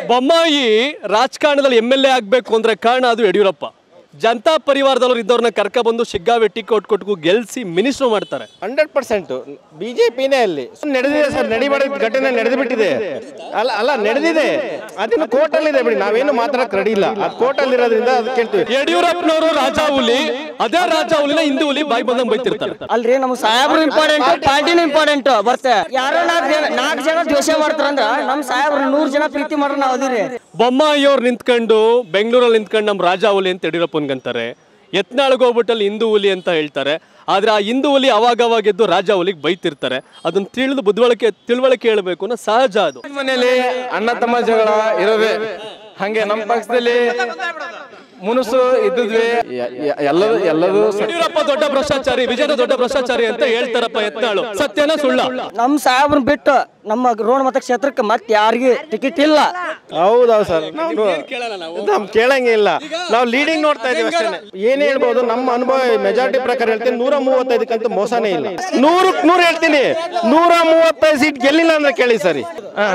ಬೊಮ್ಮಾಯಿ ರಾಜಕಾರಣದಲ್ಲಿ M L A ಆಗಬೇಕು ಅಂದ್ರೆ ಕಾರಣ ಅದು ಯಡಿಯೂರಪ್ಪ ಜನತಾ ಪರಿವಾರದವ್ರು ಇದ್ದವ್ರನ್ನ ಕರ್ಕೊಬಂದು ಶಿಗ್ಗಾವೆ ಟಿಕೆಟ್ ಕೊಟ್ಟು ಗೆಲ್ಸಿ ಮಿನಿಸ್ಟರ್ ಮಾಡ್ತಾರೆ ಹಂಡ್ರೆಡ್ ಪರ್ಸೆಂಟ್ ಬಿಜೆಪಿನೇ ಅಲ್ಲಿ ನಡೆದಿದೆ ಸರ್ ನಡಿಬಾರ್ದ ಘಟನೆ ನಡೆದು ಬಿಟ್ಟಿದೆ ಅಲ್ಲ ಅಲ್ಲ ನಡೆದಿದೆ ಅದಿನ್ನು ಕೋರ್ಟಲ್ಲಿ ಇದೆ ಬಿಡಿ ನಾವೇನು ಮಾತಾಡಕ್ ರೆಡಿ ಇಲ್ಲ ಅದು ಕೋರ್ಟಲ್ಲಿ ಇರೋದ್ರಿಂದ ಅದಕ್ಕೆ ಹೇಳ್ತೀವಿ ಯಡಿಯೂರಪ್ಪನವರು ರಾಜ ಹುಲಿ ಅದೇ ರಾಜ ಹುಲಿನ ಹಿಂದೂ ಹುಲಿ ಬಾಯಿ ಬಂದಂಗ್ ಬೈತಿರ್ತಾರೆ ಅಲ್ರಿ ನಮ್ ಸಾಹೇಬ್ರು ಇಂಪಾರ್ಟೆಂಟ್ ಪಾರ್ಟಿನೂ ಇಂಪಾರ್ಟೆಂಟ್ ಬರ್ತೆ ಯಾರೋ ನಾಲ್ಕು ಜನ ನಾಲ್ಕು ಜನ ದ್ವೇಷ ಮಾಡ್ತಾರಂದ್ರ ನಮ್ ಸಾಹೇಬ್ರು ನೂರ್ ಜನ ಪ್ರೀತಿ ಮಾಡ್ರ ನಾವ್ ಅದಿರಿ ಬೊಮ್ಮಾಯಿ ಅವ್ರು ನಿಂತ್ಕೊಂಡು ಬೆಂಗಳೂರಲ್ಲಿ ನಿಂತ್ಕೊಂಡು ನಮ್ಮ ರಾಜ ಹುಲಿ ಅಂತ ಯಡಿಯೂರಪ್ಪನ್ಗಂತಾರೆ ಯತ್ನಾಳ್ಗೆ ಹೋಗ್ಬಿಟ್ಟಲ್ಲಿ ಹಿಂದೂ ಹುಲಿ ಅಂತ ಹೇಳ್ತಾರೆ ಆದ್ರೆ ಆ ಹಿಂದೂ ಹುಲಿ ಅವಾಗ ಅವಾಗ ಎದ್ದು ರಾಜ ಹುಲಿಗೆ ಬೈತಿರ್ತಾರೆ ಅದನ್ನ ತಿಳಿದು ಬುದ್ಧಿವಳಿಕೆ ತಿಳುವಳಿಕೆ ಹೇಳಬೇಕು ಅನ್ನೋ ಸಹಜ ಅದು ಮನೆಯಲ್ಲಿ ಅಣ್ಣ ತಮ್ಮ ಜಗಳ ಇರೋದೇ ಹಂಗೆ ನಮ್ಮ ಪಕ್ಷದಲ್ಲಿ ಮುನುಸು ಇದ್ದಿದ್ವಿ ಎ- ಎ- ಎಲ್ಲದು ಎಲ್ಲದು ಸ- ಯಡಿಯೂರಪ್ಪ ದೊಡ್ಡ ಭ್ರಷ್ಟಾಚಾರಿ ವಿಜಯನ ದೊಡ್ಡ ಭ್ರಷ್ಟಾಚಾರಿ ಅಂತ ಹೇಳ್ತಾರಪ್ಪ ಯತ್ನಾಳು ಸತ್ಯನ ಸುಳ್ಳ ನಮ್ ಸಾಹೇಬ್ರನ್ನ ಬಿಟ್ಟು ನಮ್ಮ ರೋಡ್ ಮತ ಕ್ಷೇತ್ರಕ್ಕೆ ಮತ್ತೆ ಯಾರಿಗೂ ಟಿಕೆಟ್ ಇಲ್ಲ ಹೌದೌದು ಸರ್ ನಮ್ ಕೇಳಂಗೆ ಇಲ್ಲ ನಾವು ಲೀಡಿಂಗ್ ನೋಡ್ತಾ ಇದೀವಿ ಅಷ್ಟೇ ಏನ್ ಹೇಳ್ಬೋದು ನಮ್ಮ ಅನುಭವ ಮೆಜಾರಿಟಿ ಪ್ರಕಾರ ಹೇಳ್ತೀನಿ ನೂರ ಮೂವತ್ತೈದಕ್ಕಂತೂ ಮೋಸನೇ ಇಲ್ಲ ನೂರಕ್ಕೆ ನೂರು ಹೇಳ್ತೀನಿ ನೂರ ಮೂವತ್ತೈದು ಸೀಟ್ ಗೆಲ್ಲಿಲ್ಲ ಅಂದ್ರೆ ಕೇಳಿ ಸರಿ ಹಾ.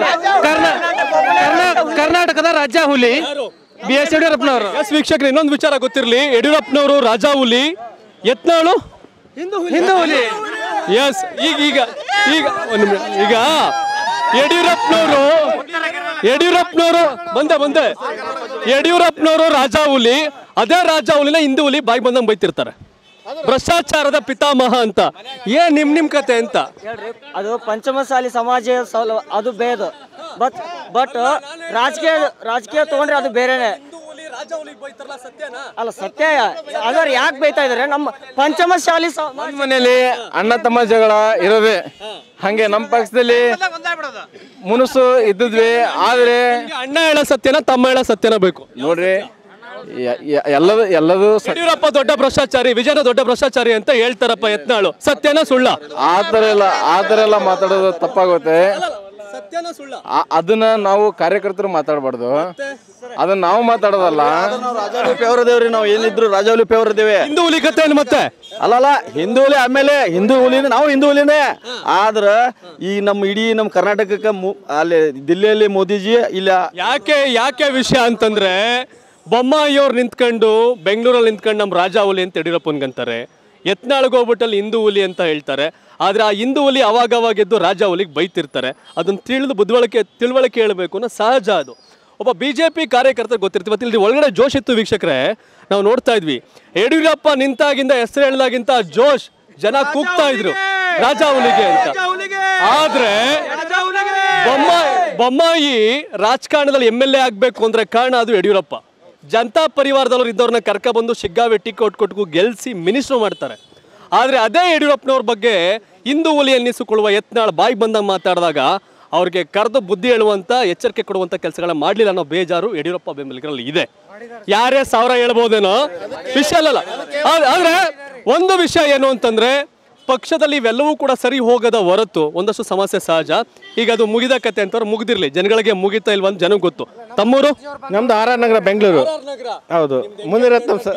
ಕರ್ನಾಟಕದ ರಾಜ್ಯ ಹುಲಿ ಬಿ ಎಸ್ ಯಡಿಯೂರಪ್ಪನವರು ಎಸ್ ವೀಕ್ಷಕರು ಇನ್ನೊಂದು ವಿಚಾರ ಗೊತ್ತಿರಲಿ ಯಡಿಯೂರಪ್ಪನವರು ರಾಜಾ ಹುಲಿ ಯತ್ನಾಳು ಹಿಂದೂ ಹುಲಿ ಎಸ್ ಈಗ ಈಗ ಈಗ ಒಂದ್ ನಿಮಿಷ. ಈಗ ಯಡಿಯೂರಪ್ಪನವರು ಯಡಿಯೂರಪ್ಪನವರು ಬಂದೆ ಬಂದೆ ಯಡಿಯೂರಪ್ಪನವರು ರಾಜಾ ಹುಲಿ ಅದೇ ರಾಜಾ ಹುಲಿನ ಹಿಂದೂ ಹುಲಿ ಬಾಯಿ ಬಂದಂಗ್ ಬೈತಿರ್ತಾರೆ ಭ್ರಷ್ಟಾಚಾರದ ಪಿತಾಮಹ ಅಂತ ಏನ್ ನಿಮ್ ನಿಮ್ ಕತೆ ಅಂತ ಹೇಳ್ರಿ ಅದು ಪಂಚಮಸಾಲಿ ಸಮಾಜ ಸೌಲ ಅದು ಬೇದು ಬಟ್ ಬಟ್ ರಾಜಕೀಯ ರಾಜಕೀಯ ತಗೊಂಡ್ರೆ ಅದು ಬೇರೆನೆ ಅಲ್ಲ ಸತ್ಯ ಅದ್ರ ಯಾಕೆ ಬೈತಾ ಇದಾರೆ ನಮ್ಮ ಪಂಚಮಶಾಲಿ ಸಮಾಜ ಮನೆಯಲ್ಲಿ ಅಣ್ಣ ತಮ್ಮ ಜಗಳ ಇರೋದೇ ಹಂಗೆ ನಮ್ಮ ಪಕ್ಷದಲ್ಲಿ ಮುನುಸು ಇದ್ದಿದ್ವಿ ಆದ್ರೆ ಅಣ್ಣ ಹೇಳೋ ಸತ್ಯನ ತಮ್ಮ ಹೇಳೋ ಸತ್ಯನ ಬೇಕು ನೋಡ್ರಿ ಎ- ಎ- ಎಲ್ಲದು ಎಲ್ಲದು ಸ- ಯಡಿಯೂರಪ್ಪ ದೊಡ್ಡ ಭ್ರಷ್ಟಾಚಾರಿ ವಿಜಯನ ದೊಡ್ಡ ಭ್ರಷ್ಟಾಚಾರಿ ಅಂತ ಹೇಳ್ತಾರಪ್ಪ ಯತ್ನಾಳು ಸತ್ಯನ ಸುಳ್ಳ ಆ ಥರ ಎಲ್ಲ ಆ ಥರ ಎಲ್ಲ ಮಾತಾಡೋದು ತಪ್ಪಾಗುತ್ತೆ ಸತ್ಯನ ಸುಳ್ಳ ಆ- ಅದನ್ನ ನಾವು ಕಾರ್ಯಕರ್ತರು ಮಾತಾಡಬಾರ್ದು ಅದನ್ನ ನಾವು ಮಾತಾಡೋದಲ್ಲ ರಾಜಾವಲಿ ಪೇವರ ದೇವ್ರಿ ನಾವು ಏನಿದ್ರು ರಾಜಾವಲಿ ಪೇವರ ದೇವೆ ಹಿಂದೂ ಹುಲಿ ಕತೆ ಏನು ಮತ್ತೆ ಅಲ್ಲಲ್ಲ ಹಿಂದೂ ಹುಲಿ ಆಮೇಲೆ ಹಿಂದೂ ಹುಲಿನೇ ನಾವು ಹಿಂದೂ ಹುಲಿನೇ ಆದ್ರ ಈ ನಮ್ಮ ಇಡೀ ನಮ್ಮ ಕರ್ನಾಟಕಕ್ಕೆ ಮು- ಅಲ್ಲಿ ದಿಲ್ಲಿಯಲ್ಲಿ ಮೋದಿಜಿ ಇಲ್ಲ ಯಾಕೆ ಯಾಕೆ ವಿಷಯ ಅಂತಂದ್ರೆ ಬೊಮ್ಮಾಯಿ ಅವ್ರು ನಿಂತ್ಕೊಂಡು ಬೆಂಗಳೂರಲ್ಲಿ ನಿಂತ್ಕೊಂಡು ನಮ್ಮ ರಾಜ ಹುಲಿ ಅಂತ ಯಡಿಯೂರಪ್ಪನ್ಗಂತಾರೆ ಯತ್ನಾಳ್ಗೆ ಹೋಗ್ಬಿಟ್ಟಲ್ಲಿ ಹಿಂದೂ ಹುಲಿ ಅಂತ ಹೇಳ್ತಾರೆ ಆದ್ರೆ ಆ ಹಿಂದೂ ಹುಲಿ ಅವಾಗ ಅವಾಗ ಎದ್ದು ರಾಜ ಹುಲಿಗೆ ಬೈತಿರ್ತಾರೆ ಅದನ್ನ ತಿಳಿದು ಬುದ್ಧಿವಳಿಕೆ ತಿಳುವಳಿಕೆ ಹೇಳಬೇಕು ಅನ್ನೋ ಸಹಜ ಅದು ಒಬ್ಬ ಬಿ ಜೆ ಪಿ ಕಾರ್ಯಕರ್ತರು ಗೊತ್ತಿರ್ತೀವಿ ಮತ್ತೆ ಇಲ್ಲಿ ಒಳಗಡೆ ಜೋಶ್ ಇತ್ತು ವೀಕ್ಷಕರೇ ನಾವು ನೋಡ್ತಾ ಇದ್ವಿ ಯಡಿಯೂರಪ್ಪ ನಿಂತಾಗಿಂದ ಹೆಸರು ಹೇಳಿದಾಗಿಂತ ಜೋಶ್ ಜನ ಕೂಗ್ತಾ ಇದ್ರು ರಾಜ ಹುಲಿಗೆ ಅಂತ ಆದ್ರೆ ಬೊಮ್ಮಾಯಿ ಬೊಮ್ಮಾಯಿ ರಾಜಕಾರಣದಲ್ಲಿ ಎಮ್ ಎಲ್ ಎ ಆಗಬೇಕು ಅಂದ್ರೆ ಕಾರಣ ಅದು ಯಡಿಯೂರಪ್ಪ ಜನತಾ ಪರಿವಾರದವ್ರು ಇದ್ದವ್ರನ್ನ ಕರ್ಕೊಬಂದು ಶಿಗ್ಗಾವೆ ಟಿಕೆಟ್ ಕೊಟ್ಟು ಗೆಲ್ಸಿ ಮಿನಿಸ್ಟರ್ ಮಾಡ್ತಾರೆ ಆದ್ರೆ ಅದೇ ಯಡಿಯೂರಪ್ಪನವ್ರ ಬಗ್ಗೆ ಹಿಂದೂ ಹುಲಿ ಅನ್ನಿಸಿಕೊಳ್ಳುವ ಯತ್ನಾಳ್ ಬಾಯಿ ಬಂದಂಗೆ ಮಾತಾಡಿದಾಗ ಅವ್ರಿಗೆ ಕರೆದು ಬುದ್ಧಿ ಹೇಳುವಂತ ಎಚ್ಚರಿಕೆ ಕೊಡುವಂತ ಕೆಲಸಗಳನ್ನ ಮಾಡಲಿಲ್ಲ ಅನ್ನೋ ಬೇಜಾರು ಯಡಿಯೂರಪ್ಪ ಬೆಂಬಲಿಗರಲ್ಲಿ ಇದೆ ಯಾರೇ ಸಾವಿರ ಹೇಳ್ಬೋದೇನೋ ವಿಷಯ ಅಲ್ಲಲ್ಲ ಆದ್ರೆ- ಆದ್ರೆ ಒಂದು ವಿಷಯ ಏನು ಅಂತಂದ್ರೆ ಪಕ್ಷದಲ್ಲಿ ಇವೆಲ್ಲವೂ ಕೂಡ ಸರಿ ಹೋಗದ ಹೊರತು ಒಂದಷ್ಟು ಸಮಸ್ಯೆ ಸಹಜ ಈಗ ಅದು ಮುಗಿದ ಕತೆ ಅಂತವ್ರು ಮುಗಿದಿರ್ಲಿ ಜನಗಳಿಗೆ ಮುಗಿತಾ ಇಲ್ವಾ ಅಂತ ಜನಕ್ಕೆ ಗೊತ್ತು ತಮ್ಮೂರು ನಮ್ದು ಆರ್ ಆರ್ ನಗರ ಬೆಂಗಳೂರು ಹೌದು ಮುನಿರತ್ನ ಸರ್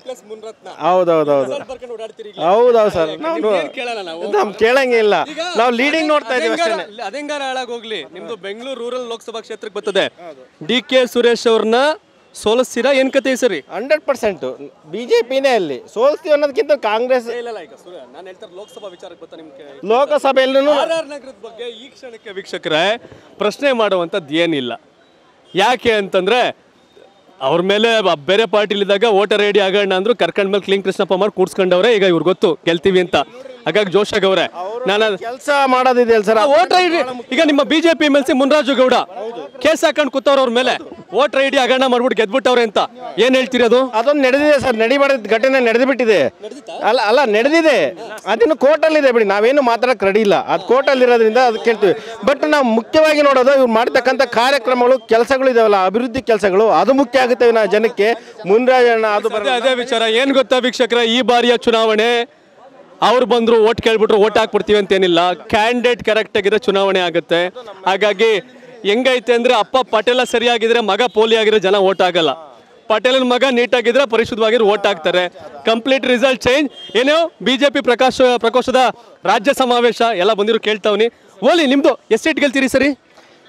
ಹೌದೌದೌದು ಹೌದೌದು ಸರ್ ನಮ್ ಕೇಳಂಗೆ ಇಲ್ಲ ನಾವು ಲೀಡಿಂಗ್ ನೋಡ್ತಾ ಇದೀವಿ ಅಷ್ಟೇ ಅದೆಂಗಾರ ಹಾಳಾಗೋಗ್ಲಿ ನಿಮ್ದು ಬೆಂಗಳೂರು ರೂರಲ್ ಲೋಕಸಭಾ ಕ್ಷೇತ್ರಕ್ಕೆ ಬರ್ತದೆ ಡಿ ಕೆ ಸುರೇಶ್ ಅವ್ರನ್ನ ಸೋಲಿಸ್ತೀರಾ ಏನ್ ಕತೆ ಈ ಸರಿ ಹಂಡ್ರೆಡ್ ಪರ್ಸೆಂಟ್ ಬಿಜೆಪಿನೇ ಅಲ್ಲಿ ಸೋಲ್ಸ್ತೀವಿ ಅನ್ನೋದಕ್ಕಿಂತ ಕಾಂಗ್ರೆಸ್ ನಾನು ಹೇಳ್ತಾರೆ ಲೋಕಸಭಾ ವಿಚಾರಕ್ಕೆ ಬರ್ತಾ ನಿಮ್ಗೆ ಲೋಕಸಭೆಯಲ್ಲೂ ಆರ್ ಆರ್ ನಗರದ ಬಗ್ಗೆ ಈ ಕ್ಷಣಕ್ಕೆ ವೀಕ್ಷಕರೇ ಪ್ರಶ್ನೆ ಮಾಡುವಂಥದ್ದು ಏನಿಲ್ಲ ಯಾಕೆ ಅಂತಂದ್ರೆ ಅವ್ರ ಮೇಲೆ ಬ- ಬೇರೆ ಪಾರ್ಟಿಲಿದ್ದಾಗ ವೋಟರ್ ಐ ಡಿ ಆಗೋಣ ಅಂದ್ರು ಕರ್ಕೊಂಡ್ ಮೇಲೆ ಕ್ಲೀನ್ ಕೃಷ್ಣಪ್ಪ ಮಾಡಿ ಕೂಡ್ಸ್ಕೊಂಡವ್ರೆ ಈಗ ಇವ್ರು ಗೊತ್ತು ಗೆಲ್ತೀವಿ ಅಂತ ಹಾಗಾಗಿ ಜೋಶಾಗ್ ಅವ್ರೆ ನಾನು ಕೆಲಸ ಮಾಡೋದಿದೆಯಲ್ಲ ಸರ್ ವೋಟರ್ ಐ ಡಿ ಈಗ ನಿಮ್ಮ BJP M L C Munraju Gowda case ಹಾಕೊಂಡು ಕೂತವ್ರ ಅವ್ರ ಮೇಲೆ ವೋಟರ್ ಐ ಡಿ ಹಗರಣ ಮಾಡ್ಬಿಟ್ಟು ಗೆದ್ಬಿಟ್ಟವ್ರೆ ಅಂತ ಏನ್ ಹೇಳ್ತೀರಿ ಅದು ಅದೊಂದು ನಡೆದಿದೆ ಸರ್ ನಡಿಬಾರ್ದ ಘಟನೆ ನಡೆದು ಬಿಟ್ಟಿದೆ ಅಲ್ಲ ಅಲ್ಲ ನಡೆದಿದೆ ಅದಿನ್ನು ಕೋರ್ಟಲ್ಲಿ ಇದೆ ಬಿಡಿ ನಾವೇನು ಮಾತಾಡಕ್ ರೆಡಿ ಇಲ್ಲ ಅದು ಕೋರ್ಟಲ್ಲಿ ಇರೋದ್ರಿಂದ ಅದಕ್ಕೆ ಹೇಳ್ತೀವಿ ಬಟ್ ನಾವು ಮುಖ್ಯವಾಗಿ ನೋಡೋದು ಇವ್ರು ಮಾಡ್ತಕ್ಕಂಥ ಕಾರ್ಯಕ್ರಮಗಳು ಕೆಲಸಗಳು ಇದಾವಲ್ಲ ಅಭಿವೃದ್ಧಿ ಕೆಲಸಗಳು ಅದು ಮುಖ್ಯ ಆಗುತ್ತೆ ನಾ ಜನಕ್ಕೆ ಮುನ್ರಾಜಣ್ಣ ಅದು ಬರ ಅದೇ ಅದೇ ವಿಚಾರ ಏನ್ ಗೊತ್ತಾ ವೀಕ್ಷಕರ ಈ ಬಾರಿಯ ಚುನಾವಣೆ ಅವ್ರು ಬಂದ್ರು ಓಟ್ ಕೇಳ್ಬಿಟ್ರು ಓಟ್ ಹಾಕ್ಬಿಡ್ತೀವಿ ಅಂತ ಏನಿಲ್ಲ ಕ್ಯಾಂಡಿಡೇಟ್ ಕರೆಕ್ಟ್ ಆಗಿದ್ರೆ ಚುನಾವಣೆ ಆಗುತ್ತೆ ಹಾಗಾಗಿ ಹೆಂಗೈತೆ ಅಂದ್ರೆ ಅಪ್ಪ ಪಟೇಲ ಸರಿಯಾಗಿದ್ರೆ ಮಗ ಪೋಲಿ ಆಗಿದ್ರೆ ಜನ ಓಟ್ ಆಗಲ್ಲ ಪಟೇಲನ ಮಗ ನೀಟಾಗಿದ್ರೆ ಪರಿಶುದ್ಧವಾಗಿರೋ ಓಟ್ ಹಾಕ್ತಾರೆ ಕಂಪ್ಲೀಟ್ ರಿಸಲ್ಟ್ ಚೇಂಜ್ ಏನೋ ಬಿಜೆಪಿ ಪ್ರಕಾಶ ಪ್ರಕೋಷ್ಠದ ರಾಜ್ಯ ಸಮಾವೇಶ ಎಲ್ಲ ಬಂದಿರೋ ಕೇಳ್ತಾವ್ನಿ ಓಲಿ ನಿಮ್ದು ಎಷ್ಟು ಸೀಟ್ ಗೆಲ್ತೀರಿ ಸರಿ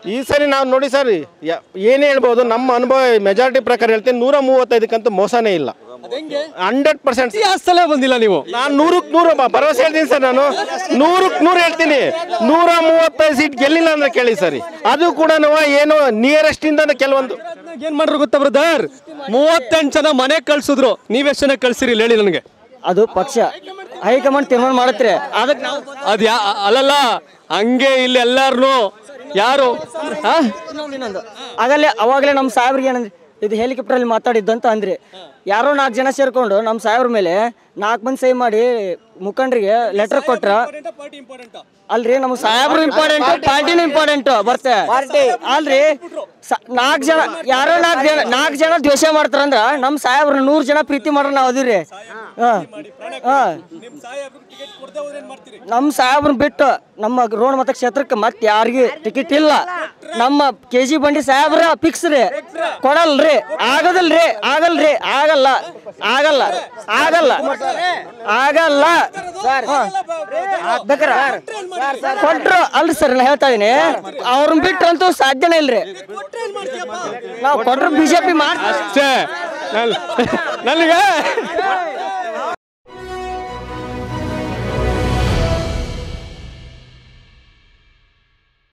ಈ ಸರಿ ನಾವು ನೋಡಿ ಸರ್ ಏನು ಹೇಳ್ಬೋದು ನಮ್ಮ ಅನುಭವ ಮೆಜಾರಿಟಿ ಪ್ರಕಾರ ಹೇಳ್ತೀನಿ ನೂರ ಮೂವತ್ತೈದಕ್ಕಂತೂ ಮೋಸನೇ ಇಲ್ಲ ಹಂಡ್ರೆಡ್ ಪರ್ಸೆಂಟ್ ಅಷ್ಟಲ್ಲೇ ಬಂದಿಲ್ಲ ನೀವು ನಾನು ನೂರಕ್ಕೆ ನೂರು ಬ- ಭರವಸೆ ಹೇಳ್ತೀನಿ ಸರ್ ನಾನು ನೂರಕ್ಕೆ ನೂರು ಹೇಳ್ತೀನಿ ನೂರ ಮೂವತ್ತೈದು ಸೀಟ್ ಗೆಲ್ಲಿಲ್ಲ ಅಂದ್ರೆ ಕೇಳಿ ಸರಿ ಅದು ಕೂಡ ಏನು ನಿಯರೆಸ್ಟ್ ಇಂದ ಕೆಲವೊಂದು ಏನ್ ಮಾಡ್ರು ಗೊತ್ತಾ ಬ್ರದರ್ ಮೂವತ್ತೆಂಟು ಜನ ಮನೆ ಕಳ್ಸಿದ್ರು ನೀವೆಷ್ಟು ಜನ ಕಳ್ಸಿರಿ ಇಲ್ಲಿ ಹೇಳಿ ನನಗೆ ಅದು ಪಕ್ಷ ಹೈಕಮಾಂಡ್ ತೀರ್ಮಾನ ಮಾಡತ್ರಿ ಅದಕ್ಕೆ ನಾವು ಅದ್ ಯಾ ಅಲ್ಲಲ್ಲ ಹಂಗೆ ಇಲ್ಲಿ ಎಲ್ಲಾರ್ನು ಯಾರು ಆ? ಇನ್ನೊಂದು ಇನ್ನೊಂದು ಆಗಲೇ ಅವಾಗಲೇ ನಮ್ಮ ಸಾಹೇಬ್ರಿಗೆ ಏನಂದ್ರೆ ಇದು ಹೆಲಿಕಾಪ್ಟರಲ್ಲಿ ಮಾತಾಡಿದ್ದಂತ ಅಂದ್ರಿ ಯಾರೋ ನಾಲ್ಕು ಜನ ಸೇರ್ಕೊಂಡು ನಮ್ಮ ಸಾಹೇಬ್ರ ಮೇಲೆ ನಾಲ್ಕು ಮಂದಿ ಸಹಿ ಮಾಡಿ ಮುಖಂಡರಿಗೆ ಲೆಟರ್ ಕೊಟ್ರ ಅಲ್ರಿ ನಮ್ಮ ಸಾಹೇಬ್ರು ಇಂಪಾರ್ಟೆಂಟ್ ಪಾರ್ಟಿನೂ ಇಂಪಾರ್ಟೆಂಟ್ ಬರ್ತೆ ಅಲ್ರಿ ನಾಲ್ಕು ಜನ ಯಾರೋ ನಾಲ್ಕು ಜನ ನಾಲ್ಕು ಜನ ದ್ವೇಷ ಮಾಡ್ತಾರಂದ್ರ ನಮ್ಮ ಸಾಹೇಬ್ರು ನೂರು ಜನ ಪ್ರೀತಿ ಮಾಡ್ರ ನಾವು ಅದಿರಿ ಹಾ ಹಾ ನಮ್ಮ ಸಾಹೇಬ್ರನ್ನ ಬಿಟ್ಟು ನಮ್ಮ ರೋಡ್ ಮತ ಕ್ಷೇತ್ರಕ್ಕೆ ಮತ್ತೆ ಯಾರಿಗೂ ಟಿಕೆಟ್ ಇಲ್ಲ ನಮ್ಮ ಕೆ ಜಿ ಬಂಡಿ ಸಾಹೇಬ್ರ ಫಿಕ್ಸ್ ರೀ ಕೊಡಲ್ರಿ ಆಗದಲ್ರಿ ಆಗಲ್ರಿ ಆಗಲ್ಲ ಆಗಲ್ಲ ಆಗಲ್ಲ ಆಗಲ್ಲ ಹಾ. ಬೇಕಾರ ಕೊಟ್ರು ಅಲ್ರಿ ಸರ್ ನಾ ಹೇಳ್ತಾ ಇದೀನಿ ಅವ್ರನ್ನ ಬಿಟ್ರಂತೂ ಸಾಧ್ಯನೇ ಇಲ್ರಿ ನಾವು ಕೊಟ್ರು ಬಿಜೆಪಿ ಮಾಡ್ತೀವಿ ಅಷ್ಟೇ ನನ್- ನನಗೆ